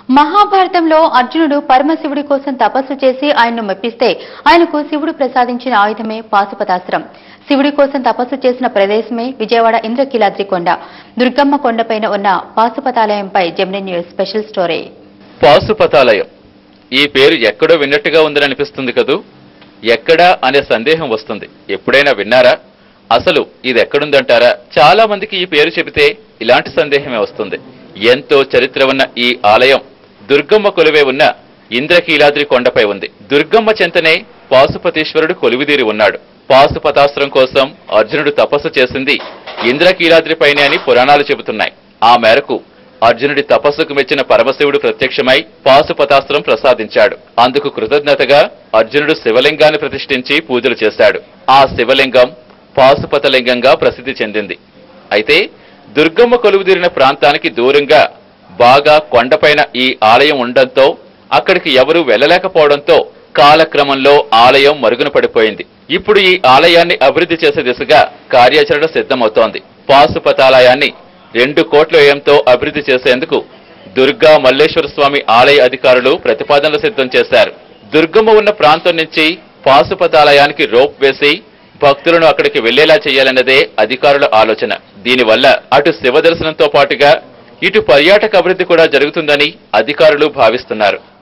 మహాభారతంలో అర్జునుడు పరమశివుడి కోసం తపస్సు చేసి ఆయన్ను మెప్పిస్తే ఆయనకు శివుడు ప్రసాదించిన ఆయుధమే పాశుపతాస్త్రం శివుడి కోసం తపస్సు చేసిన ప్రదేశమే విజయవాడ ఇంద్రకీలాద్రి కొండ దుర్గమ్మ కొండపైన ఉన్న పాశుపతాలయంపై Gemini news special story Pashupathalayam ఈ పేరు ఎక్కడో విన్నట్టుగా ఉందని అనిపిస్తుంది కదూ ఎక్కడా అనే సందేహం వస్తుంది ఎప్పుడైనా విన్నారా అసలు ఇది ఎక్కడుందంటారా చాలా మందికి ఈ పేరు చెబితే ఇలాంటి సందేహమే వస్తుంది ఎంతో చరిత్ర ఉన్న ఈ ఆలయం దుర్గమ్మ కొలువే ఉన్న ఇంద్రకీలాద్రి కొండపై ఉంది దుర్గమ్మ చెంతనే పాశుపతీశ్వరుడు కొలువుదీరి ఉన్నాడు పాశుపతాస్త్రం కోసం అర్జునుడు తపస్సు చేసింది ఇంద్రకీలాద్రిపైనే అని పురాణాలు చెబుతున్నాయి ఆ మేరకు అర్జునుడి తపస్సుకు మెచ్చిన పరమశివుడు ప్రత్యక్షమై పాశుపతాస్త్రం ప్రసాదించాడు అందుకు కృతజ్ఞతగా అర్జునుడు శివలింగాన్ని ప్రతిష్ఠించి పూజలు చేశాడు ఆ శివలింగం పాశుపతలింగంగా ప్రసిద్ధి చెందింది అయితే దుర్గమ్మ కొలువుదీరిన ప్రాంతానికి దూరంగా బాగా కొండపైన ఈ ఆలయం ఉండడంతో అక్కడికి ఎవరూ వెళ్ళలేకపోవడంతో కాలక్రమంలో ఆలయం మరుగున పడిపోయింది ఇప్పుడు ఈ ఆలయాన్ని అభివృద్ధి చేసే దిశగా కార్యాచరణ సిద్ధమవుతోంది పాశుపతాలయాన్ని రెండు కోట్ల వ్యయంతో అభివృద్ధి చేసేందుకు దుర్గా మల్లేశ్వర స్వామి ఆలయ అధికారులు ప్రతిపాదనలు సిద్ధం చేశారు దుర్గమ్మ ఉన్న ప్రాంతం నుంచి పాశుపతాలయానికి రోప్ వేసి భక్తులను అక్కడికి వెళ్లేలా చేయాలన్నదే అధికారుల ఆలోచన దీనివల్ల అటు శివ దర్శనంతో పాటుగా ఇటు పర్యాటక అభివృద్ధి కూడా జరుగుతుందని అధికారులు భావిస్తున్నారు